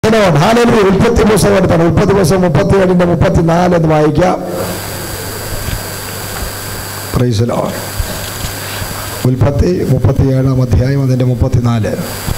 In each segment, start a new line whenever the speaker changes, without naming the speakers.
Lord. Hallelujah. ഉൽപ്പത്തി പുസ്തകം എടുത്താണ് ഉൽപ്പത്തി പുസ്തകം മുപ്പത്തി ഏഴിന്റെ മുപ്പത്തിനാല് എന്ന് വായിക്കാം Praise the Lord. ഉൽപ്പത്തി മുപ്പത്തി ഏഴാം അധ്യായം അതിന്റെ മുപ്പത്തിനാല്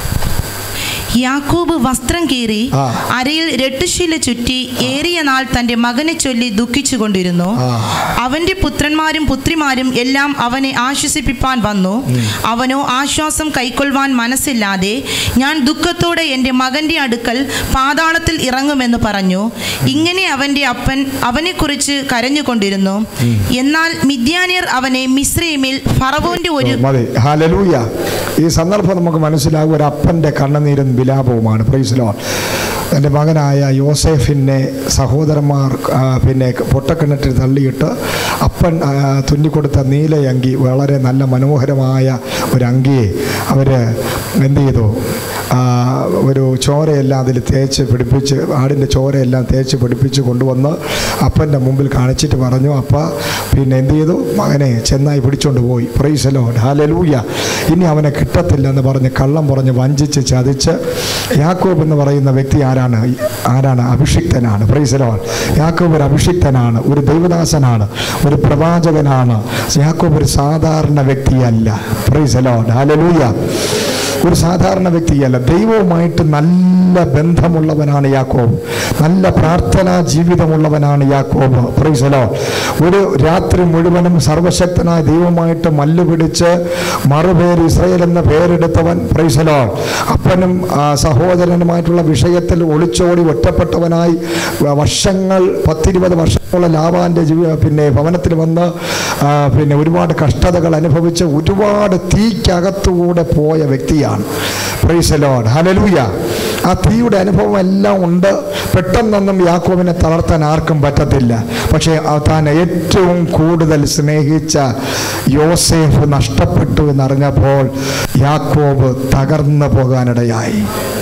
യാക്കോബ് വസ്ത്രം കീറി
ആ.
അരയിൽ രട്ടുശീല ചുറ്റി ഏറിയ നാൾ തന്റെ മകനെ ചൊല്ലി ദുഃഖിച്ചുകൊണ്ടിരുന്നു
ആ.
അവന്റെ പുത്രന്മാരും പുത്രിമാരും എല്ലാം അവനെ ആശ്വസിപ്പിപ്പാൻ വന്നു അവനോ ആശ്വാസം കൈക്കൊള്ളുവാൻ മനസ്സില്ലാതെ ഞാൻ ദുഃഖത്തോടെ എൻ്റെ മകന്റെ അടുക്കൽ പാതാളത്തിൽ ഇറങ്ങുമെന്ന് പറഞ്ഞു ഇങ്ങനെ അവന്റെ അപ്പൻ അവനെക്കുറിച്ച് കരഞ്ഞുകൊണ്ടിരുന്നു എന്നാൽ മിദ്യാനിയർ അവനെ മിശ്രൈമിൽ ഫറവോന്റെ ഒരു
മതി ഹാലലൂയ ഈ സന്ദർഭം നമുക്ക് മനസ്സിലാകും ഒരു അപ്പൻ്റെ കണ്ണുനീരും വിലാപവുമാണ് പ്രൈസ്ലോ എൻ്റെ മകനായ യോസേഫിനെ സഹോദരന്മാർ ആ, പിന്നെ പൊട്ടക്കിണറ്റിൽ തള്ളിയിട്ട് അപ്പൻ ആ, തുന്നിക്കൊടുത്ത നീലയങ്കി വളരെ നല്ല മനോഹരമായ ഒരു അങ്കിയെ അവർ എന്ത് ചെയ്തു ആ, ഒരു ചോരയെല്ലാം അതിൽ തേച്ച് പിടിപ്പിച്ച് ആടിൻ്റെ ചോരയെല്ലാം തേച്ച് പിടിപ്പിച്ച് കൊണ്ടുവന്ന് അപ്പൻ്റെ മുമ്പിൽ കാണിച്ചിട്ട് പറഞ്ഞു അപ്പ പിന്നെ എന്ത് ചെയ്തു മകനെ ചെന്നായി പിടിച്ചോണ്ട് പോയി പ്രൈസലോ ഹാലലൂയ ഇനി അവനെ കിട്ടത്തില്ല എന്ന് പറഞ്ഞ് കള്ളം പറഞ്ഞ് വഞ്ചിച്ച് ചതിച്ച് യാക്കോബ് എന്ന് പറയുന്ന വ്യക്തി ആരാണ് ആരാണ് അഭിഷിക്തനാണ് പ്രൈസലോ യാക്കോബ് ഒരു അഭിഷിക്തനാണ് ഒരു ദൈവദാസനാണ് ഒരു പ്രവാചകനാണ് യാക്കോബ് ഒരു സാധാരണ വ്യക്തിയല്ല പ്രൈസലോ ഹാലലൂയ ഒരു സാധാരണ വ്യക്തിയല്ല ദൈവവുമായിട്ട് നല്ല ബന്ധമുള്ളവനാണ് യാക്കോബ് നല്ല പ്രാർത്ഥനാ ജീവിതമുള്ളവനാണ് യാക്കോബ് പ്രൈസലോ ഒരു രാത്രി മുഴുവനും സർവശക്തനായ ദൈവമായിട്ട് മല്ലുപിടിച്ച് മറുപേര് ഇസ്രയേൽ എന്ന പേരെടുത്തവൻ പ്രൈസലോ അപ്പനും ആ, സഹോദരനുമായിട്ടുള്ള വിഷയത്തിൽ ഒളിച്ചോടി ഒറ്റപ്പെട്ടവനായി വ- വർഷങ്ങൾ പത്തിരുപത് വർഷമുള്ള ലാവാൻ്റെ ജീവി പിന്നെ ഭവനത്തിൽ വന്ന് ആ, പിന്നെ ഒരുപാട് കഷ്ടതകൾ അനുഭവിച്ച് ഒരുപാട് തീക്കകത്തുകൂടെ പോയ വ്യക്തിയാണ് പ്രൈസ് ലോഡ് ഹലലൂയ ആ തീയുടെ അനുഭവം എല്ലാം ഉണ്ട് പെട്ടെന്നൊന്നും യാക്കോബിനെ തളർത്താൻ ആർക്കും പറ്റത്തില്ല പക്ഷേ ആ താൻ ഏറ്റവും കൂടുതൽ സ്നേഹിച്ച യോസേഫ് നഷ്ടപ്പെട്ടു എന്നറിഞ്ഞപ്പോൾ യാക്കോബ് തകർന്നു പോകാനിടയായി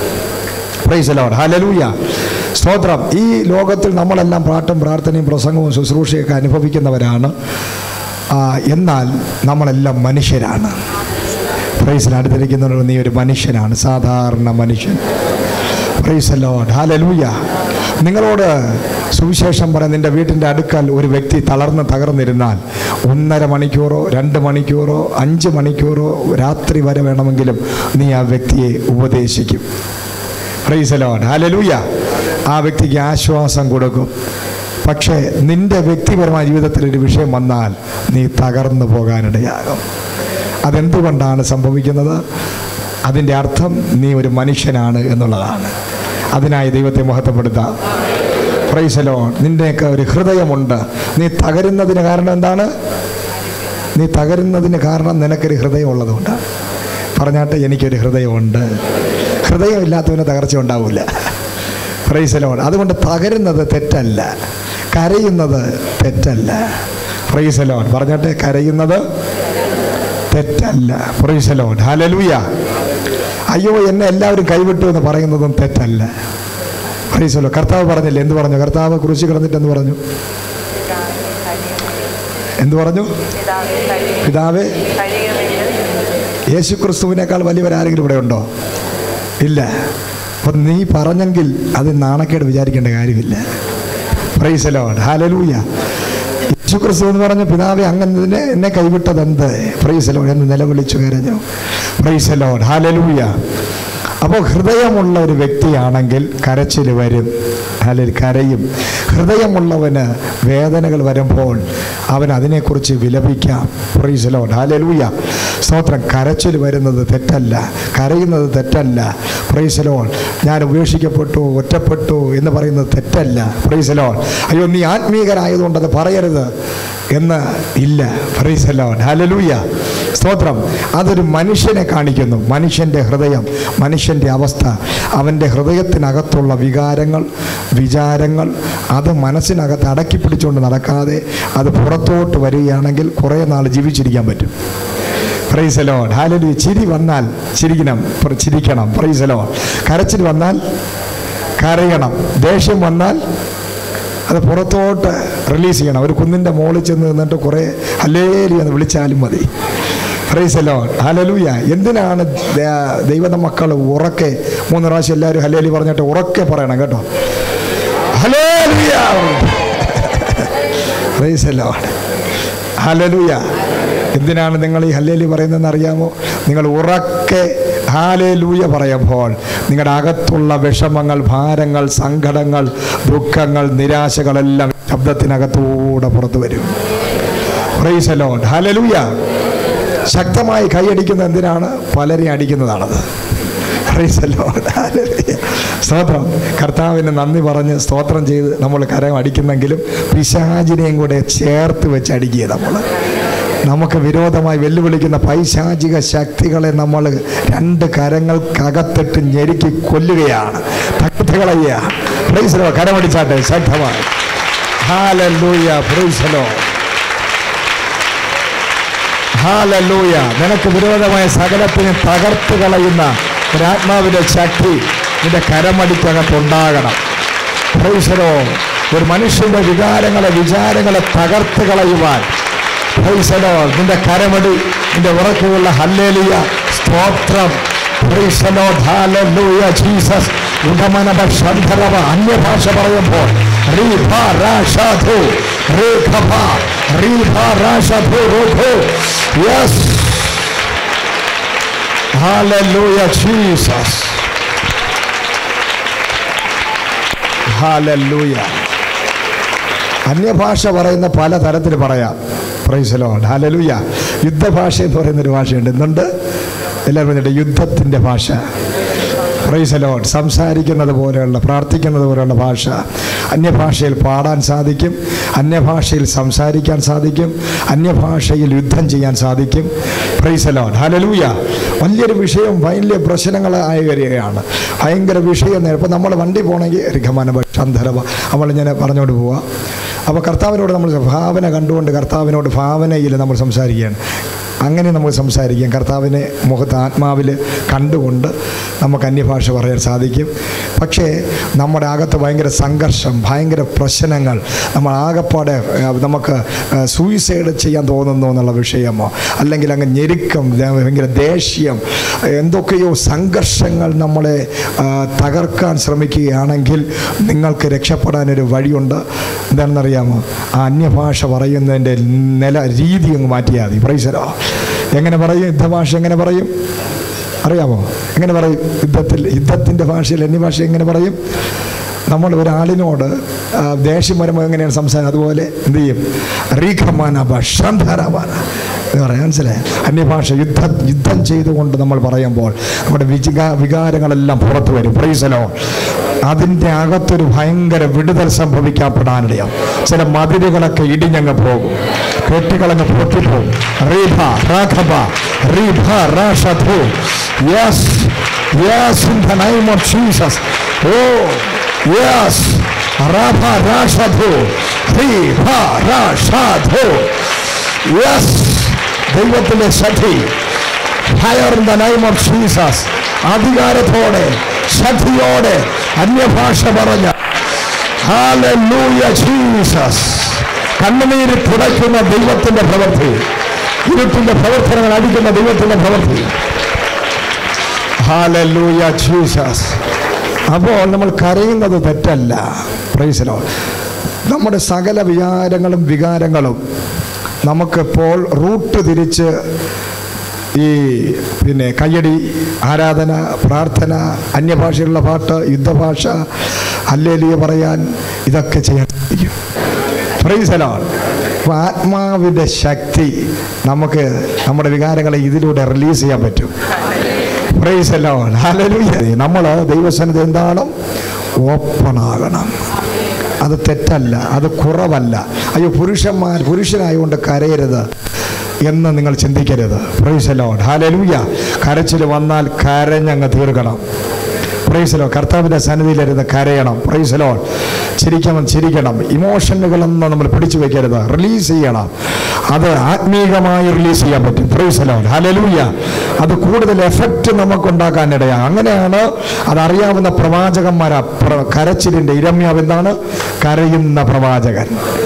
പ്രൈസ് ലോഡ് ഹലലൂയ സ്തോത്രം ഈ ലോകത്തിൽ നമ്മളെല്ലാം പാട്ടും പ്രാർത്ഥനയും പ്രസംഗവും ശുശ്രൂഷയൊക്കെ അനുഭവിക്കുന്നവരാണ് ആ, എന്നാൽ നമ്മളെല്ലാം മനുഷ്യരാണ് പ്രൈസിൽ അടുത്തിരിക്കുന്നവർ നീ ഒരു മനുഷ്യനാണ് സാധാരണ മനുഷ്യൻ പ്രൈസ് ലോഡ് ഹലലൂയ നിങ്ങളോട് സുവിശേഷം പറയാൻ നിൻ്റെ വീട്ടിൻ്റെ അടുക്കൽ ഒരു വ്യക്തി തളർന്ന് തകർന്നിരുന്നാൽ ഒന്നര മണിക്കൂറോ രണ്ട് മണിക്കൂറോ അഞ്ച് മണിക്കൂറോ രാത്രി വരെ വേണമെങ്കിലും നീ ആ വ്യക്തിയെ ഉപദേശിക്കും പ്രൈസ് ലോഡ് ഹലലൂയ ആ വ്യക്തിക്ക് ആശ്വാസം കൊടുക്കും പക്ഷേ നിന്റെ വ്യക്തിപരമായ ജീവിതത്തിൽ ഒരു വിഷയം വന്നാൽ നീ തകർന്നു പോകാനിടയാകും അതെന്തുകൊണ്ടാണ് സംഭവിക്കുന്നത് അതിൻ്റെ അർത്ഥം നീ ഒരു മനുഷ്യനാണ് എന്നുള്ളതാണ് അതിനായി ദൈവത്തെ മഹത്വപ്പെടുത്താം പ്രൈസലോ നിൻ്റെയൊക്കെ ഒരു ഹൃദയമുണ്ട് നീ തകരുന്നതിന് കാരണം എന്താണ് നീ തകരുന്നതിന് കാരണം നിനക്കൊരു ഹൃദയം ഉള്ളതുകൊണ്ട് പറഞ്ഞാട്ടെ എനിക്കൊരു ഹൃദയമുണ്ട് ഹൃദയമില്ലാത്തവന് തകർച്ച ഉണ്ടാവില്ല പ്രൈസലോൺ അതുകൊണ്ട് തകരുന്നത് തെറ്റല്ല കരയുന്നത് തെറ്റല്ല പ്രൈസലോൺ പറഞ്ഞാട്ടെ കരയുന്നത് തെറ്റല്ല പ്രൈസലോൺ ഹലലൂയ അയ്യോ എന്നെ എല്ലാവരും കൈവിട്ടു എന്ന് പറയുന്നതും തെറ്റല്ല പ്രൈസലോ കർത്താവ് പറഞ്ഞില്ലേ എന്ത് പറഞ്ഞു കർത്താവ് കുറിച്ച് കിടന്നിട്ട് എന്ത് പറഞ്ഞു എന്ത് പറഞ്ഞു പിതാവേ യേശു ക്രിസ്തുവിനേക്കാൾ വലിയവരാരെങ്കിലും ഇവിടെ ഉണ്ടോ ഇല്ല അപ്പം നീ പറഞ്ഞെങ്കിൽ അത് നാണക്കേട് വിചാരിക്കേണ്ട കാര്യമില്ല പ്രൈസലോഡ് ഹാലലൂയ യേശു ക്രിസ്തു എന്ന് പറഞ്ഞ പിതാവെ അങ്ങനെ എന്നെ കൈവിട്ടതെന്ത് പ്രൈസലോഡ് എന്ന് നിലവിളിച്ചു കരഞ്ഞു പ്രൈസലോഡ് ഹാലലൂയ അപ്പോൾ ഹൃദയമുള്ള ഒരു വ്യക്തിയാണെങ്കിൽ കരച്ചിൽ വരും അല്ലെങ്കിൽ കരയും ഹൃദയമുള്ളവന് വേദനകൾ വരുമ്പോൾ അവൻ അതിനെക്കുറിച്ച് വിലപിക്കാം പ്രൈസലോൺ ഹാലലൂയ സ്തോത്രം കരച്ചിൽ വരുന്നത് തെറ്റല്ല കരയുന്നത് തെറ്റല്ല പ്രൈസലോൺ ഞാൻ ഉപേക്ഷിക്കപ്പെട്ടു ഒറ്റപ്പെട്ടു എന്ന് പറയുന്നത് തെറ്റല്ല പ്രൈസലോൺ അയ്യോ നീ ആത്മീകരായതുകൊണ്ട് അത് പറയരുത് എന്ന് ഇല്ല പ്രൈസലോൺ ഹാലലൂയ സ്തോത്രം അതൊരു മനുഷ്യനെ കാണിക്കുന്നു മനുഷ്യൻ്റെ ഹൃദയം മനുഷ്യൻ്റെ അവസ്ഥ അവൻ്റെ ഹൃദയത്തിനകത്തുള്ള വികാരങ്ങൾ വിചാരങ്ങൾ അത് മനസ്സിനകത്ത് അടക്കി പിടിച്ചുകൊണ്ട് നടക്കാതെ അത് പുറത്തോട്ട് വരികയാണെങ്കിൽ കുറേ നാൾ ജീവിച്ചിരിക്കാൻ പറ്റും പ്രൈസലോ ഹാലലി ചിരി വന്നാൽ ചിരിക്കണം പ്ര- ചിരിക്കണം പ്രൈസലോ കരച്ചിൽ വന്നാൽ കരയണം ദേഷ്യം വന്നാൽ അത് പുറത്തോട്ട് റിലീസ് ചെയ്യണം ഒരു കുന്നിൻ്റെ മുകളിൽ ചെന്ന് നിന്നിട്ട് കുറേ ഹല്ലേലി എന്ന് വിളിച്ചാലും മതി പ്രൈസലോ ഹലലൂയ എന്തിനാണ് ദ- ദൈവത മക്കൾ ഉറക്കെ മൂന്ന് പ്രാവശ്യം എല്ലാവരും ഹലേലി പറഞ്ഞിട്ട് ഉറക്കെ പറയണം കേട്ടോ hallelujah Praise the Lord. Hallelujah എന്തിനാണ് നിങ്ങൾ ഈ ഹല്ലേലി പറയുന്നതെന്ന് അറിയാമോ നിങ്ങൾ ഉറക്കെ ഹാലേലൂയ പറയുമ്പോൾ നിങ്ങളുടെ അകത്തുള്ള വിഷമങ്ങൾ ഭാരങ്ങൾ സങ്കടങ്ങൾ ദുഃഖങ്ങൾ നിരാശകളെല്ലാം ശബ്ദത്തിനകത്തൂടെ പുറത്തു വരും പ്രൈസ് ലോഡ് ഹല്ലേലൂയ ശക്തമായി കൈയടിക്കുന്നത് എന്തിനാണ് പലരെയും അടിക്കുന്നതാണത് Praise the Lord. Hallelujah. സ്തോത്രം കർത്താവിന് നന്ദി പറഞ്ഞ് സ്തോത്രം ചെയ്ത് നമ്മൾ കരം അടിക്കുന്നെങ്കിലും പിശാചിനെയും കൂടെ ചേർത്ത് വെച്ച് അടിക്കുക നമ്മൾ നമുക്ക് വിരോധമായി വെല്ലുവിളിക്കുന്ന പൈശാചിക ശക്തികളെ നമ്മൾ രണ്ട് കരങ്ങൾക്കകത്തിട്ട് ഞെരുക്കി കൊല്ലുകയാണ് തകർത്ത് കളയുക പ്രൈസലോ കരമടിച്ചാട്ടെ ശക്തമായി ഹാലൂയ പ്രൈസലോ ഹാലൂയ നിനക്ക് വിരോധമായ സകലത്തിനെ തകർത്ത് കളയുന്ന ഒരാത്മാവിന്റെ ശക്തി നിന്റെ കരമടിക്കകത്തുണ്ടാകണം പ്രൈസലോ ഒരു മനുഷ്യന്റെ വികാരങ്ങളെ വിചാരങ്ങളെ തകർത്ത് കളയുവാൻ പ്രൈസലോ നിന്റെ കരമടി നിന്റെ ഉറക്കമുള്ള ഹല്ലേലിയ സ്തോത്രം പ്രൈസലോ ഹാലൂയ ജീസസ് ഉടമനബ ശന്ധരവ അന്യഭാഷ പറയുമ്പോൾ റീഭ രാഷാധു റേഖഭ റീഭ രാഷാധു റോധു യെസ് Hallelujah, Jesus. Hallelujah. അന്യഭാഷ പറയുന്ന പല തരത്തിൽ പറയാം പ്രൈസലോ ഹാലലൂയ യുദ്ധഭാഷ എന്ന് പറയുന്നൊരു ഭാഷയുണ്ട് എന്തുണ്ട് എല്ലാവരും പറഞ്ഞിട്ട് യുദ്ധത്തിൻ്റെ ഭാഷ പ്രൈസലോൺ സംസാരിക്കുന്നത് പോലെയുള്ള പ്രാർത്ഥിക്കുന്നത് പോലെയുള്ള ഭാഷ അന്യഭാഷയിൽ പാടാൻ സാധിക്കും അന്യഭാഷയിൽ സംസാരിക്കാൻ സാധിക്കും അന്യഭാഷയിൽ യുദ്ധം ചെയ്യാൻ സാധിക്കും പ്രൈസലോൺ ഹലലൂയ വലിയൊരു വിഷയം വലിയ പ്രശ്നങ്ങളായ വരികയാണ് ഭയങ്കര വിഷയം ഇപ്പം നമ്മൾ വണ്ടി പോകണമെങ്കിൽ റിഖമാന ചന്ധരവ നമ്മളിങ്ങനെ പറഞ്ഞുകൊണ്ട് പോവാം അപ്പോൾ കർത്താവിനോട് നമ്മൾ ഭാവന കണ്ടുകൊണ്ട് കർത്താവിനോട് ഭാവനയിൽ നമ്മൾ സംസാരിക്കുകയാണ് അങ്ങനെ നമുക്ക് സംസാരിക്കാം കർത്താവിനെ മുഖത്ത് ആത്മാവിൽ കണ്ടുകൊണ്ട് നമുക്ക് അന്യഭാഷ പറയാൻ സാധിക്കും പക്ഷേ നമ്മുടെ അകത്ത് ഭയങ്കര സംഘർഷം ഭയങ്കര പ്രശ്നങ്ങൾ നമ്മൾ ആകപ്പാടെ ഏഹ്, നമുക്ക് സൂയിസൈഡ് ചെയ്യാൻ തോന്നുന്നു എന്നുള്ള വിഷയമോ അല്ലെങ്കിൽ അങ്ങ് ഞെരുക്കം ദേ- ഭയങ്കര ദേഷ്യം എന്തൊക്കെയോ സംഘർഷങ്ങൾ നമ്മളെ ആ, തകർക്കാൻ ശ്രമിക്കുകയാണെങ്കിൽ നിങ്ങൾക്ക് രക്ഷപ്പെടാനൊരു വഴിയുണ്ട് എന്താണെന്നറിയാമോ ആ അന്യഭാഷ പറയുന്നതിൻ്റെ നില രീതി അങ്ങ് മാറ്റിയാൽ മതി പ്രൈസരോ എങ്ങനെ പറയും യുദ്ധഭാഷ എങ്ങനെ പറയും അറിയാമോ എങ്ങനെ പറയും യുദ്ധത്തിൽ യുദ്ധത്തിൻ്റെ ഭാഷയിൽ അന്യഭാഷ എങ്ങനെ പറയും നമ്മൾ ഒരാളിനോട് ആ, ദേഷ്യം വരുമ്പോൾ എങ്ങനെയാണ് സംസാരം അതുപോലെ എന്ത് ചെയ്യും റീഖമാന ബഷാന്ധാരാവാന എന്ന് പറയാം മനസ്സിലായി അന്യഭാഷ യുദ്ധം യുദ്ധം ചെയ്തുകൊണ്ട് നമ്മൾ പറയുമ്പോൾ നമ്മുടെ വിചിക വികാരങ്ങളെല്ലാം പുറത്തു വരും പ്രൈസലോ അതിൻ്റെ അകത്തൊരു ഭയങ്കര വിടുതൽ സംഭവിക്കപ്പെടാനിടയാം ചില മതിലുകളൊക്കെ ഇടിഞ്ഞങ്ങ് പോകും കെട്ടുകളങ്ങ് പൊട്ടിപ്പോകും റീഭ രാഘബ റീഭ രാഷധു yes yes in the name of Jesus oh yes രാഭ രാഷധു റീഭ രാഷധു യെസ് ദൈവത്തിൻ്റെ ശക്തി fire in the name of Jesus അധികാരത്തോടെ ശക്തിയോടെ അന്യഭാഷ പറഞ്ഞ Hallelujah, Jesus. കണ്ണുനീര് തുടയ്ക്കുന്ന ദൈവത്തിന്റെ പ്രവൃത്തി ഇരുട്ടിന്റെ പ്രവർത്തനങ്ങൾ അടിക്കുന്ന ദൈവത്തിന്റെ പ്രവൃത്തി ഹാലൂയ ജീസസ് അപ്പോൾ നമ്മൾ കരയുന്നത് തെറ്റല്ല പ്രൈസലോ നമ്മുടെ സകല വിചാരങ്ങളും വികാരങ്ങളും നമുക്കിപ്പോൾ റൂട്ട് തിരിച്ച് ഈ പിന്നെ കയ്യടി ആരാധന പ്രാർത്ഥന അന്യഭാഷയിലുള്ള പാട്ട് യുദ്ധഭാഷ അല്ലേലിയ പറയാൻ ഇതൊക്കെ ചെയ്യാൻ സാധിക്കും പ്രൈസലാണ് അപ്പോൾ ആത്മാവിൻ്റെ ശക്തി നമുക്ക് നമ്മുടെ വികാരങ്ങളെ ഇതിലൂടെ റിലീസ് ചെയ്യാൻ പറ്റും പ്രൈസ് നമ്മൾ ദൈവസന്നിധി എന്താണ് ഓപ്പൺ ആകണം അത് തെറ്റല്ല അത് കുറവല്ല അയ്യോ പുരുഷന്മാർ പുരുഷനായതുകൊണ്ട് കരയരുത് എന്ന് നിങ്ങൾ ചിന്തിക്കരുത് പ്രൈസലോ ഹാലലൂയ കരച്ചിൽ വന്നാൽ കരഞ്ഞങ്ങ് തീർക്കണം പ്രൈസലോ കർത്താവിൻ്റെ സന്നിധിയിലിരുന്ന് കരയണം പ്രൈസലോ ചിരിക്കണം ചിരിക്കണം ഇമോഷനുകളൊന്നും നമ്മൾ പിടിച്ചു വെക്കരുത് റിലീസ് ചെയ്യണം അത് ആത്മീകമായി റിലീസ് ചെയ്യാൻ പറ്റും പ്രൈസലോ ഹലലൂയ അത് കൂടുതൽ എഫക്റ്റ് നമുക്കുണ്ടാക്കാനിടയാണ് അങ്ങനെയാണ് അതറിയാവുന്ന പ്രവാചകന്മാർ കരച്ചിലിൻ്റെ ഇരമ്യാവ് എന്താണ് കരയുന്ന പ്രവാചകൻ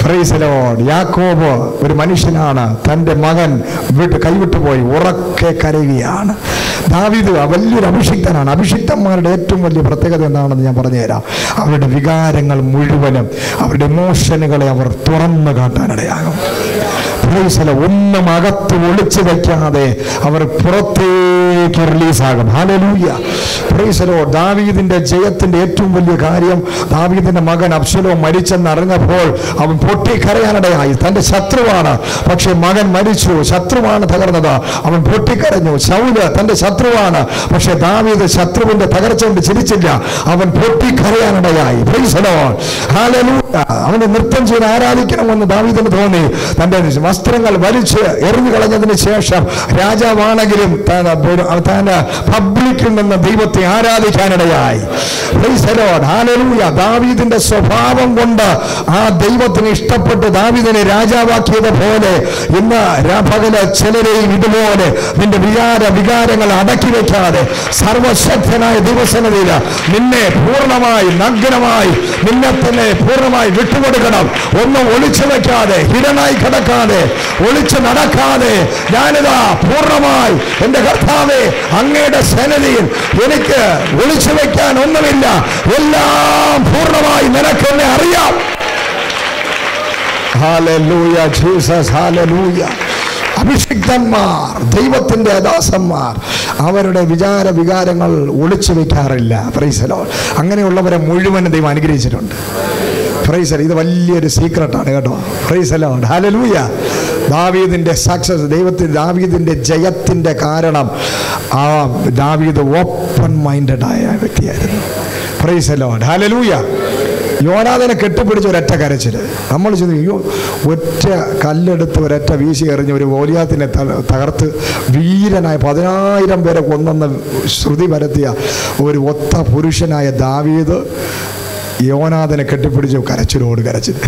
Praise the Lord. യാക്കോബ് ഒരു മനുഷ്യനാണ് തൻ്റെ മകൻ വിട്ട് കൈവിട്ടു പോയി ഉറക്കെ കരയുകയാണ് ദാവീദ് വലിയൊരു അഭിഷിക്തനാണ് അഭിഷിക്തന്മാരുടെ ഏറ്റവും വലിയ പ്രത്യേകത എന്താണെന്ന് ഞാൻ പറഞ്ഞുതരാം അവരുടെ വികാരങ്ങൾ മുഴുവനും അവരുടെ ഇമോഷനുകളെ അവർ തുറന്നു കാട്ടാനിടയാകും Praise the Lord. ഒന്നും അകത്ത് ഒളിച്ചു വയ്ക്കാതെ അവർ പുറത്തേക്ക് റിലീസാകും ഹാലലൂയ പ്രൈസലോ ദാവീദിന്റെ ജയത്തിന്റെ ഏറ്റവും വലിയ കാര്യം ദാവീദിന്റെ മകൻ അബ്സലോ മരിച്ചെന്ന് അറിഞ്ഞപ്പോൾ അവൻ പൊട്ടിക്കരയാനിടയായി തന്റെ ശത്രുവാണ് പക്ഷെ മകൻ മരിച്ചു ശത്രുവാണ് തകർന്നത് അവൻ പൊട്ടിക്കരഞ്ഞു ശൗല് തന്റെ ശത്രുവാണ് പക്ഷെ ദാവീദ് ശത്രുവിന്റെ തകർച്ച കൊണ്ട് ചിരിച്ചില്ല അവൻ പൊട്ടിക്കരയാനിടയായി പ്രൈസലോ ഹാലലൂയ അവന് നൃത്തം ചെയ്ത് ആരാധിക്കണമെന്ന് ദാവീദിന് തോന്നി തന്റെ വസ്ത്രങ്ങൾ വലിച്ച് എറിഞ്ഞു കളഞ്ഞതിന് ശേഷം രാജാവാണെങ്കിലും താൻ താൻ പബ്ലിക്കിൽ നിന്ന് ദൈവത്തെ ആരാധിക്കാനിടയായി Praise the Lord. Hallelujah. ദാവീദിന്റെ സ്വഭാവം കൊണ്ട് ആ ദൈവത്തിന് ഇഷ്ടപ്പെട്ട് ദാവീദിനെ രാജാവാക്കിയത് പോലെ ഇന്ന് രാപകല് ചിലരെയും ഇതുപോലെ നിന്റെ വികാര വികാരങ്ങൾ അടക്കി വെക്കാതെ സർവശക്തനായ ദിവസങ്ങളിൽ നിന്നെ പൂർണ്ണമായി നഗ്നമായി നിന്നെ തന്നെ പൂർണ്ണമായി വിട്ടുകൊടുക്കണം ഒന്നും ഒളിച്ചു വെക്കാതെ ഹിരനായി കിടക്കാതെ ഒളിച്ചു നടക്കാതെ ഞാനിതാ പൂർണ്ണമായി എന്റെ കർത്താവെ അങ്ങയുടെ സന്നദ്ധിയിൽ എനിക്ക് ഒളിച്ചു വെക്കാൻ ഒന്നുമില്ല എല്ലാം പൂർണ്ണമായി നിനക്കെന്നെ അറിയാം ഹാലലൂയ ജീസസ് ഹാലലൂയ അഭിഷിക്തന്മാർ ദൈവത്തിന്റെ ദാസന്മാർ അവരുടെ വിചാര വികാരങ്ങൾ ഒളിച്ചു വെക്കാറില്ല പ്രൈസലോ അങ്ങനെയുള്ളവരെ മുഴുവൻ ദൈവം അനുഗ്രഹിച്ചിട്ടുണ്ട് പ്രൈസൽ ഇത് വലിയൊരു സീക്രട്ടാണ് കേട്ടോ പ്രൈസലോ ഹാലലൂയ ദാവീദിന്റെ സക്സസ് ദൈവത്തിന് ദാവീദിന്റെ ജയത്തിന്റെ കാരണം ആ ദാവീദ് ഓപ്പൺ മൈൻഡഡ് ആയ വ്യക്തിയായിരുന്നു പ്രൈസലോ ഹാലലൂയ യോനാഥനെ കെട്ടിപ്പിടിച്ച ഒരൊറ്റ കരച്ചിൽ നമ്മൾ ചെന്ന് അയ്യോ ഒറ്റ കല്ലെടുത്ത് ഒരൊറ്റ വീശി എറിഞ്ഞ് ഒരു ഗോലിയാത്തിനെ ത- തകർത്ത് വീരനായ പതിനായിരം പേരെ കൊന്നെന്ന് ശ്രുതി പരത്തിയ ഒരു ഒത്ത പുരുഷനായ ദാവീദ് യോനാഥനെ കെട്ടിപ്പിടിച്ച് കരച്ചിലോട് കരച്ചിൽ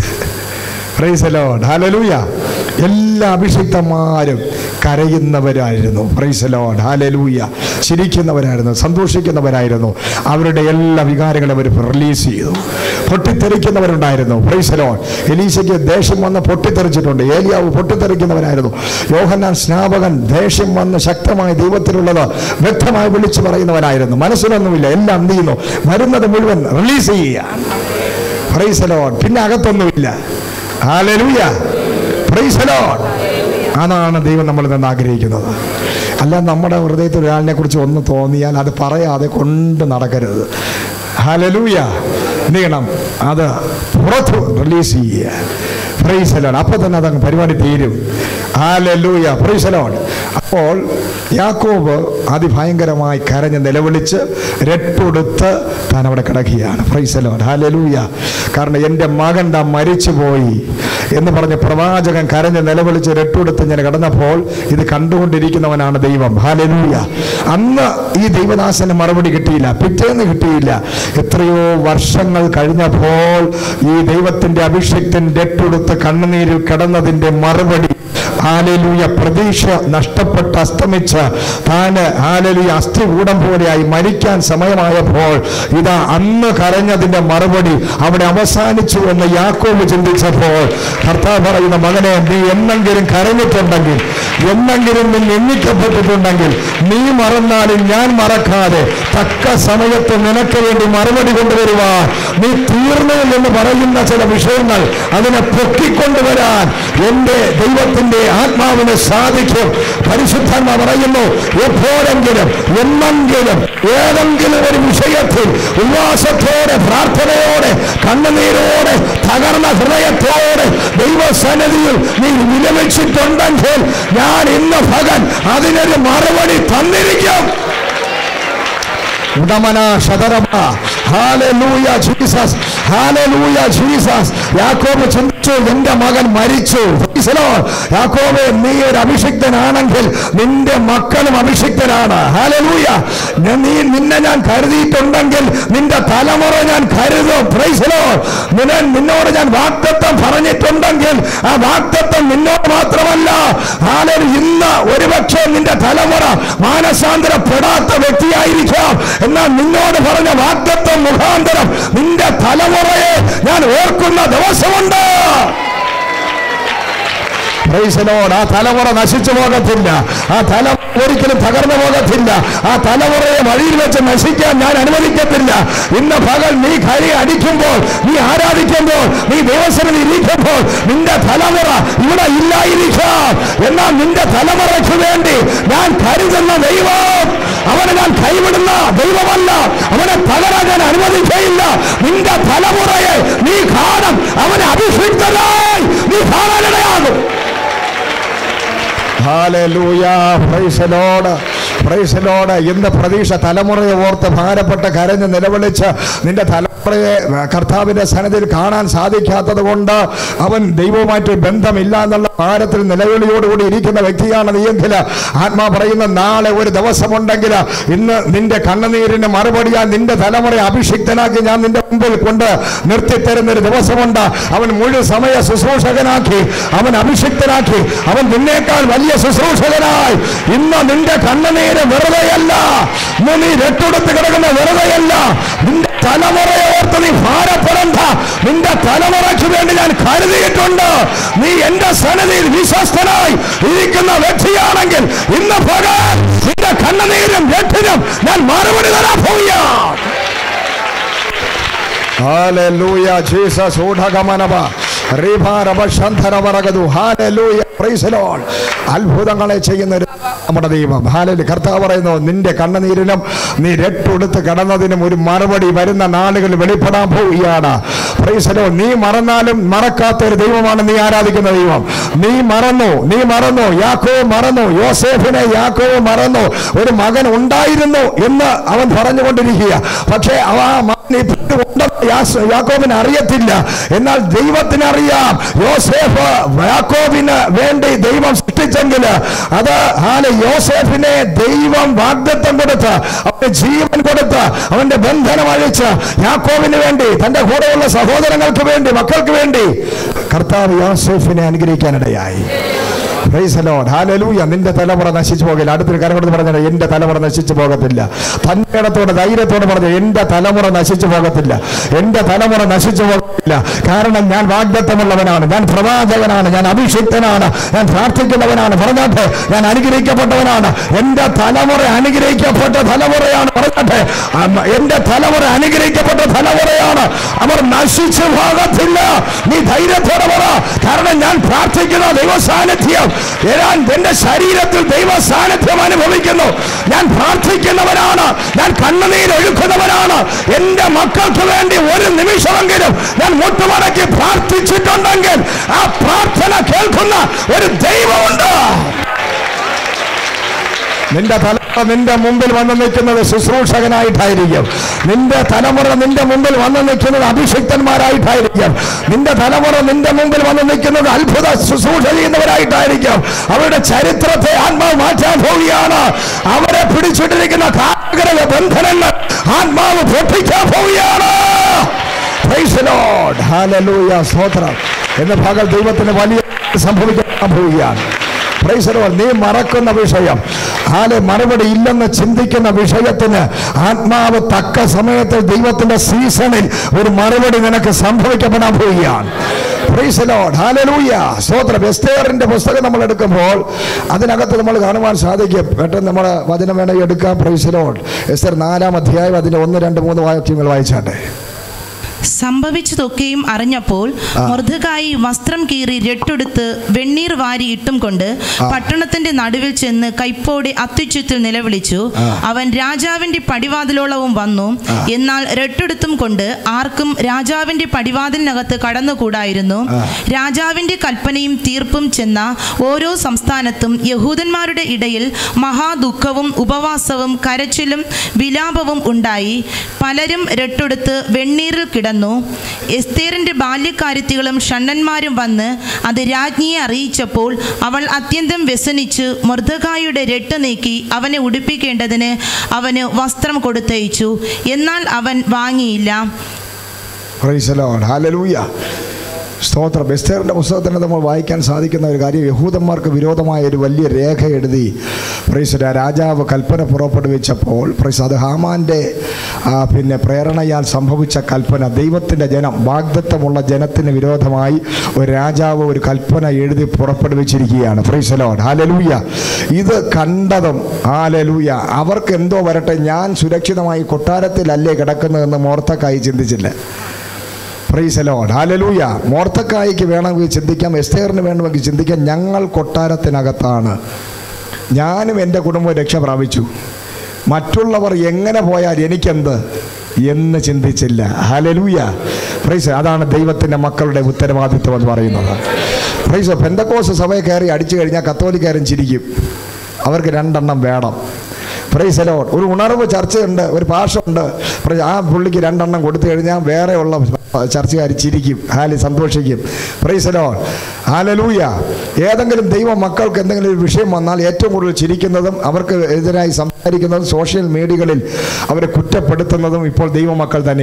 പ്രൈസലോ ഹാലലൂയ എല്ലാ അഭിഷിക്തന്മാരും കരയുന്നവരായിരുന്നു പ്രൈസലോൺ ഹാലലൂയ ചിരിക്കുന്നവരായിരുന്നു സന്തോഷിക്കുന്നവരായിരുന്നു അവരുടെ എല്ലാ വികാരങ്ങളും അവർ റിലീസ് ചെയ്തു പൊട്ടിത്തെറിക്കുന്നവരുണ്ടായിരുന്നു പ്രൈസലോൺ എലീശയ്ക്ക് ദേഷ്യം വന്ന് പൊട്ടിത്തെറിച്ചിട്ടുണ്ട് ഏലിയാവ് പൊട്ടിത്തെറിക്കുന്നവരായിരുന്നു യോഹന്നാൻ സ്നാപകൻ ദേഷ്യം വന്ന് ശക്തമായ ദൈവത്തിലുള്ളത് വ്യക്തമായി വിളിച്ചു പറയുന്നവനായിരുന്നു മനസ്സിലൊന്നുമില്ല എല്ലാം എന്ത് ചെയ്യുന്നു വരുന്നത് മുഴുവൻ റിലീസ് ചെയ്യുകയാണ് പ്രൈസലോൺ പിന്നെ അകത്തൊന്നുമില്ല ഹാലലൂയ പ്രൈസലോൺ അതാണ് ദൈവം നമ്മളിൽ നിന്ന് ആഗ്രഹിക്കുന്നത് അല്ല നമ്മുടെ ഹൃദയത്തിൽ ഒരാളിനെ കുറിച്ച് ഒന്ന് തോന്നിയാൽ അത് പറയാതെ കൊണ്ട് നടക്കരുത് ഹാലലൂയ എന്ത് ചെയ്യണം അത് പുറത്ത് റിലീസ് ചെയ്യുക പ്രൈസലോൺ അപ്പോൾ തന്നെ അതങ്ങ് പരിപാടി തീരും ഹാലലൂയ പ്രൈസലോൺ അപ്പോൾ യാക്കോബ് അതിഭയങ്കരമായി കരഞ്ഞ് നിലവിളിച്ച് രട്ടുടുത്ത് താൻ അവിടെ കിടക്കുകയാണ് പ്രൈസലോൺ ഹാലലൂയ കാരണം എൻ്റെ മകൻ താൻ മരിച്ചുപോയി എന്ന് പറഞ്ഞ് പ്രവാചകൻ കരഞ്ഞ് നിലവിളിച്ച് രട്ടുടുത്ത് ഞാൻ കിടന്നപ്പോൾ ഇത് കണ്ടുകൊണ്ടിരിക്കുന്നവനാണ് ദൈവം ഹാലലൂയ അന്ന് ഈ ദൈവദാസന് മറുപടി കിട്ടിയില്ല പിറ്റേന്ന് കിട്ടിയില്ല എത്രയോ വർഷങ്ങൾ കഴിഞ്ഞപ്പോൾ ഈ ദൈവത്തിന്റെ അഭിഷേകത്തിൻ രട്ടുടുത്ത് കണ്ണുനീരിൽ കിടന്നതിന്റെ മറുപടി ഹാലലൂയ പ്രതീക്ഷ നഷ്ടപ്പെട്ട് അസ്തമിച്ച് താന് ഹാലലൂയ അസ്ഥികൂടം പോലെയായി മരിക്കാൻ സമയമായപ്പോൾ ഇതാ അന്ന് കരഞ്ഞതിന്റെ മറുപടി അവിടെ അവസാനിച്ചു എന്ന് യാക്കോബ് ചിന്തിച്ചപ്പോൾ കർത്താവ് പറയുന്ന മകനെ നീ എന്നെങ്കിലും കരഞ്ഞിട്ടുണ്ടെങ്കിൽ എന്നെങ്കിലും നീ നിന്ദിക്കപ്പെട്ടിട്ടുണ്ടെങ്കിൽ നീ മറന്നാലും ഞാൻ മറക്കാതെ തക്ക സമയത്ത് നിനക്ക് വേണ്ടി മറുപടി കൊണ്ടുവരുവാൻ നീ തീർന്നു എന്ന് പറയുന്ന ചില വിഷയങ്ങൾ അതിനെ പൊക്കിക്കൊണ്ടുവരാൻ എൻ്റെ ദൈവത്തിന്റെ ആത്മാവിന് സാധിക്കും പരിശുദ്ധന്മാർ പറയുന്നു എപ്പോഴെങ്കിലും എന്നെങ്കിലും ഏതെങ്കിലും ഒരു വിഷയത്തിൽ ഉല്ലാസത്തോടെ പ്രാർത്ഥനയോടെ കണ്ണുനീരോടെ തകർന്ന ഹൃദയത്തോടെ ദൈവസന്നിധിയിൽ നീ വിലപിച്ചിട്ടുണ്ടെങ്കിൽ ഞാൻ ഇന്ന് ഭഗൻ അതിനൊരു മറുപടി തന്നിരിക്കും ഉടമന ശതരമ ഹാലലൂയ ജീസസ് ഹാലലൂയ ജീസസ് യാക്കോബ് ചിന്തിച്ചു എന്റെ മകൻ മരിച്ചു Praise the Lord. യാക്കോബേ നീ ഒരു അഭിഷിക്തനാണെങ്കിൽ നിന്റെ മക്കളും അഭിഷിക്തനാണ് ഹാലലൂയ നീ നിന്നെ ഞാൻ കരുതിയിട്ടുണ്ടെങ്കിൽ നിന്റെ തലമുറ ഞാൻ കരുതും Praise the Lord. നിന്നെ നിന്നോട് ഞാൻ വാക്തത്വം പറഞ്ഞിട്ടുണ്ടെങ്കിൽ ആ വാക്തത്വം നിന്നോട് മാത്രമല്ല ഹാലൽ ഇന്ന് ഒരുപക്ഷെ നിന്റെ തലമുറ മാനസാന്തരപ്പെടാത്ത വ്യക്തിയായിരിക്കാം എന്നാൽ നിന്നോട് പറഞ്ഞ വാക്തത്വം മുഖാന്തരം നിന്റെ തലമുറയെ ഞാൻ ഓർക്കുന്ന ദിവസമുണ്ട് Praise the Lord. ആ തലമുറ നശിച്ചു പോകത്തില്ല ആ തലമുറ ഒരിക്കലും തകർന്നു പോകത്തില്ല ആ തലമുറയെ വഴിയിൽ വെച്ച് നശിക്കാൻ ഞാൻ അനുവദിക്കത്തില്ല ഇന്ന് പകൽ നീ കരി അടിക്കുമ്പോൾ നീ ആരാധിക്കുമ്പോൾ നീ ദൈവസനത്തിൽ ഇരിക്കുമ്പോൾ നിന്റെ തലമുറ ഇവിടെ ഇല്ലായിരിക്കാം എന്നാൽ നിന്റെ തലമുറയ്ക്ക് വേണ്ടി ഞാൻ കരുതുന്ന ദൈവം അവനെ ഞാൻ കൈവിടുന്ന ദൈവമല്ല അവനെ തകരാൻ ഞാൻ അനുവദിക്കയില്ല നിന്റെ തലമുറയെ നീ കാണും അവനെ അഭിഷിക്തനായി നീ കാണാനിടയാകും Hallelujah. Praise the Lord. Praise the Lord. ഇന്ന് പ്രതീക്ഷ തലമുറയെ ഓർത്ത് ഭാരപ്പെട്ട് കരഞ്ഞ് നിലവിളിച്ച് നിന്റെ തലമുറയെ കർത്താവിന്റെ സന്നദ്ധിയിൽ കാണാൻ സാധിക്കാത്തത് കൊണ്ട് അവൻ ദൈവവുമായിട്ട് ബന്ധമില്ല എന്നുള്ള ഭാരത്തിൽ നിലവിളിയോടുകൂടി ഇരിക്കുന്ന വ്യക്തിയാണ് നീയെങ്കിൽ ആത്മാ പറയുന്ന നാളെ ഒരു ദിവസമുണ്ടെങ്കിൽ ഇന്ന് നിന്റെ കണ്ണുനീരിന് മറുപടിയാ നിന്റെ തലമുറയെ അഭിഷിക്തനാക്കി ഞാൻ നിന്റെ മുമ്പിൽ കൊണ്ട് നിർത്തിത്തരുന്ന ഒരു ദിവസമുണ്ട് അവൻ മുഴു സമയ ശുശ്രൂഷകനാക്കി അവൻ അഭിഷിക്തനാക്കി അവൻ നിന്നേക്കാൾ വലിയ ശുശ്രൂഷകനായി ഇന്ന് നിന്റെ കണ്ണുനീര് വെറുതെയല്ല ഇന്ന് നീ രട്ടെടുത്ത് കിടക്കുന്ന വെറുതെയല്ല നിന്റെ തലമുറയെ ഓർത്ത് നീ ഭാരപ്പെടണ്ട നിന്റെ തലമുറയ്ക്ക് വേണ്ടി ഞാൻ കരുതിയിട്ടുണ്ട് നീ എന്റെ സന്നദ്ധിയിൽ വിശ്വസ്തനായി ഇരിക്കുന്ന വ്യക്തിയാണെങ്കിൽ ഇന്ന് പകൽ നിന്റെ കണ്ണുനീരും രട്ടിനും ഞാൻ മറുപടി തരാൻ പോവുകയാണ് Hallelujah, Jesus. ഊഢകമനവ. റിഭാരവശന്ധരവറകതു. Hallelujah. Praise the Lord. അത്ഭുതങ്ങളെ ചെയ്യുന്ന ഒരു നമ്മുടെ ദൈവം ഹാലലി കർത്താവ് പറയുന്നു നിന്റെ കണ്ണുനീരിനും നീ രട്ടെടുത്ത് കടന്നതിനും ഒരു മറുപടി വരുന്ന നാളുകൾ വെളിപ്പെടാൻ പോവുകയാണ് പ്രൈസലോ നീ മറന്നാലും മറക്കാത്ത ഒരു ദൈവമാണ് നീ ആരാധിക്കുന്ന ദൈവം നീ മറന്നു നീ മറന്നു യാക്കോ മറന്നു യോസേഫിനെ യാക്കോ മറന്നു ഒരു മകൻ ഉണ്ടായിരുന്നു എന്ന് അവൻ പറഞ്ഞുകൊണ്ടിരിക്കുക പക്ഷേ അവ ആ മകൻ ഇപ്പോഴും ഉണ്ടെന്ന് യാസ്- യാക്കോബിന് അറിയത്തില്ല എന്നാൽ ദൈവത്തിന് അറിയാം യോസേഫ് യാക്കോബിന് വേണ്ടി ദൈവം സൃഷ്ടിച്ചെങ്കിൽ അത് ഹാല യോസേഫിനെ ദൈവം വാഗ്ദത്തം കൊടുത്ത് അവന് ജീവൻ കൊടുത്ത് അവന്റെ ബന്ധനം അഴിച്ച് യാക്കോബിന് വേണ്ടി തന്റെ കൂടെയുള്ള സഹോദരങ്ങൾക്ക് വേണ്ടി മക്കൾക്ക് വേണ്ടി കർത്താവ് യോസേഫിനെ അനുഗ്രഹിക്കാനിടയായി Praise the Lord. Hallelujah. നിന്റെ തലമുറ നശിച്ചു പോകില്ല അടുത്തൊരു കാര്യം കൊടുത്ത് പറഞ്ഞത് എന്റെ തലമുറ നശിച്ചു പോകത്തില്ല തന്മേടത്തോടെ ധൈര്യത്തോടെ പറഞ്ഞു എന്റെ തലമുറ നശിച്ചു പോകത്തില്ല എന്റെ തലമുറ നശിച്ചു പോകത്തില്ല കാരണം ഞാൻ വാഗ്ദത്തമുള്ളവനാണ് ഞാൻ പ്രവാചകനാണ് ഞാൻ അഭിഷിക്തനാണ് ഞാൻ പ്രാർത്ഥിക്കുന്നവനാണ് പറഞ്ഞാട്ടെ ഞാൻ അനുഗ്രഹിക്കപ്പെട്ടവനാണ് എന്റെ തലമുറ അനുഗ്രഹിക്കപ്പെട്ട തലമുറയാണ് പറഞ്ഞാട്ടെ അമ്മ, എന്റെ തലമുറ അനുഗ്രഹിക്കപ്പെട്ട തലമുറയാണ് അവർ നശിച്ചു പോകത്തില്ല നീ ധൈര്യത്തോടെ പറ കാരണം ഞാൻ പ്രാർത്ഥിക്കുന്ന ദൈവ സാന്നിധ്യം ഞാൻ എന്റെ ശരീരത്തിൽ ദൈവ സാന്നിധ്യം അനുഭവിക്കുന്നു ഞാൻ പ്രാർത്ഥിക്കുന്നവനാണ് ഞാൻ കണ്ണുനീർ ഒഴുക്കുന്നവനാണ് എന്റെ മക്കൾക്ക് വേണ്ടി ഒരു നിമിഷമെങ്കിലും ഞാൻ മുട്ടുമടക്കി പ്രാർത്ഥിച്ചിട്ടുണ്ടെങ്കിൽ ആ പ്രാർത്ഥന കേൾക്കുന്ന ഒരു ദൈവമുണ്ട് നിന്റെ തലമുറ നിന്റെ മുമ്പിൽ വന്ന് നിൽക്കുന്നത് ശുശ്രൂഷകനായിട്ടായിരിക്കും നിന്റെ തലമുറ നിന്റെ മുമ്പിൽ വന്ന് നിൽക്കുന്നത് അഭിഷിക്തന്മാരായിട്ടായിരിക്കും നിന്റെ തലമുറ നിന്റെ മുമ്പിൽ വന്ന് നിൽക്കുന്നത് അത്ഭുത ശുശ്രൂഷ ചെയ്യുന്നവരായിട്ടായിരിക്കും അവരുടെ ചരിത്രത്തെ ആത്മാവ് മാറ്റാൻ പോവുകയാണ് അവരെ പിടിച്ചിട്ടിരിക്കുന്ന കാലഗ്രഹ ബന്ധനങ്ങൾ ആത്മാവ് പൊട്ടിക്കാൻ പോവുകയാണ് Praise the Lord. Hallelujah. സ്തോത്രം എന്ന ഭാഗം ദൈവത്തിന് വലിയ സംഭവിക്കാൻ പോവുകയാണ് Praise the Lord. നീ മറക്കുന്ന വിഷയം ആലെ മറുപടി ഇല്ലെന്ന് ചിന്തിക്കുന്ന വിഷയത്തിന് ആത്മാവ് തക്ക സമയത്ത് ദൈവത്തിന്റെ സീസണിൽ ഒരു മറുപടി നിനക്ക് സംഭവിക്കപ്പെടാൻ പോവുകയാണ് Praise the Lord. Hallelujah. സ്തോത്രം എസ്തേറിന്റെ പുസ്തകം നമ്മൾ എടുക്കുമ്പോൾ അതിനകത്ത് നമ്മൾ കാണുവാൻ സാധിക്കും പെട്ടെന്ന് നമ്മുടെ വചനം വേണമെങ്കിൽ എടുക്കാം പ്രൈസ് ലോഡ് എസ്തർ നാലാം അധ്യായം അതിന്റെ ഒന്ന് രണ്ട് മൂന്ന് വാക്യങ്ങൾ വായിച്ചാട്ടെ
സംഭവിച്ചതൊക്കെയും അറിഞ്ഞപ്പോൾ മൃദുകായി വസ്ത്രം കീറി രട്ടെടുത്ത് വെണ്ണീർ വാരി ഇട്ടും കൊണ്ട് പട്ടണത്തിന്റെ നടുവിൽ ചെന്ന് കൈപ്പോടെ അത്യുച്ചത്തിൽ നിലവിളിച്ചു അവൻ രാജാവിന്റെ പടിവാതിലോളവും വന്നു എന്നാൽ രട്ടെടുത്തും കൊണ്ട് ആർക്കും രാജാവിന്റെ പടിവാതിലിനകത്ത് കടന്നുകൂടായിരുന്നു രാജാവിന്റെ കൽപ്പനയും തീർപ്പും ചെന്ന ഓരോ സംസ്ഥാനത്തും യഹൂദന്മാരുടെ ഇടയിൽ മഹാദുഃഖവും ഉപവാസവും കരച്ചിലും വിലാപവും ഉണ്ടായി പലരും രട്ടെടുത്ത് വെണ്ണീരിൽ കിടന്നു എസ്തേറിന്റെ ബാല്യക്കാര്യത്തികളും ഷണ്ണന്മാരും വന്ന് അത് രാജ്ഞിയെ അറിയിച്ചപ്പോൾ അവൾ അത്യന്തം വ്യസനിച്ച് മൃദകായുടെ രട്ട് നീക്കി അവനെ ഉടുപ്പിക്കേണ്ടതിന് അവന് വസ്ത്രം കൊടുത്തയച്ചു എന്നാൽ അവൻ വാങ്ങിയില്ല
Praise the Lord. Hallelujah. സ്തോത്രം എസ്തേറിൻ്റെ പുസ്തകത്തിന് നമ്മൾ വായിക്കാൻ സാധിക്കുന്ന ഒരു കാര്യം യഹൂദന്മാർക്ക് വിരോധമായ ഒരു വലിയ രേഖ എഴുതി പ്രൈസ് രാജാവ് കൽപ്പന പുറപ്പെടുവിച്ചപ്പോൾ പ്രൈസ് അത് ഹാമാൻ്റെ ആ, പിന്നെ പ്രേരണയാൽ സംഭവിച്ച കൽപ്പന ദൈവത്തിൻ്റെ ജനം വാഗ്ദത്തമുള്ള ജനത്തിന് വിരോധമായി ഒരു രാജാവ് ഒരു കൽപ്പന എഴുതി പുറപ്പെടുവിച്ചിരിക്കുകയാണ് ഫ്രീസലോൺ ഹാലലൂയ ഇത് കണ്ടതും ഹാലലൂയ അവർക്ക് എന്തോ വരട്ടെ ഞാൻ സുരക്ഷിതമായി കൊട്ടാരത്തിലല്ലേ കിടക്കുന്നതെന്ന് മോർത്തക്കായി ചിന്തിച്ചില്ല പ്രൈസലോൺ ഹാലലൂയ മോർത്തക്കായിക്ക് വേണമെങ്കിൽ ചിന്തിക്കാം എസ്തേറിന് വേണമെങ്കിൽ ചിന്തിക്കാം ഞങ്ങൾ കൊട്ടാരത്തിനകത്താണ് ഞാനും എൻ്റെ കുടുംബവും രക്ഷ പ്രാപിച്ചു മറ്റുള്ളവർ എങ്ങനെ പോയാൽ എനിക്കെന്ത് എന്ന് ചിന്തിച്ചില്ല ഹലലൂയ പ്രൈസ് അതാണ് ദൈവത്തിൻ്റെ മക്കളുടെ ഉത്തരവാദിത്വം എന്ന് പറയുന്നത് പ്രൈസ് പെന്തക്കോസ് സഭയെ കയറി അടിച്ചു കഴിഞ്ഞാൽ കത്തോലിക്കാരും ചിരിക്കും അവർക്ക് രണ്ടെണ്ണം വേണം പ്രൈസ് അലോൺ ഒരു ഉണർവ് ചർച്ചയുണ്ട് ഒരു ഭാഷയുണ്ട് പ്രൈസ് ആ പുള്ളിക്ക് രണ്ടെണ്ണം കൊടുത്തു കഴിഞ്ഞാൽ വേറെയുള്ള ചർച്ചക്കാർ ചിരിക്കും ഹാലി സന്തോഷിക്കും പ്രൈസ് അലോൺ ഹാലലൂയ ഏതെങ്കിലും ദൈവ മക്കൾക്ക് എന്തെങ്കിലും ഒരു വിഷയം വന്നാൽ ഏറ്റവും കൂടുതൽ ചിരിക്കുന്നതും അവർക്ക് എതിരായി സംസാരിക്കുന്നതും സോഷ്യൽ മീഡിയകളിൽ അവരെ കുറ്റപ്പെടുത്തുന്നതും ഇപ്പോൾ ദൈവമക്കൾ തന്നെ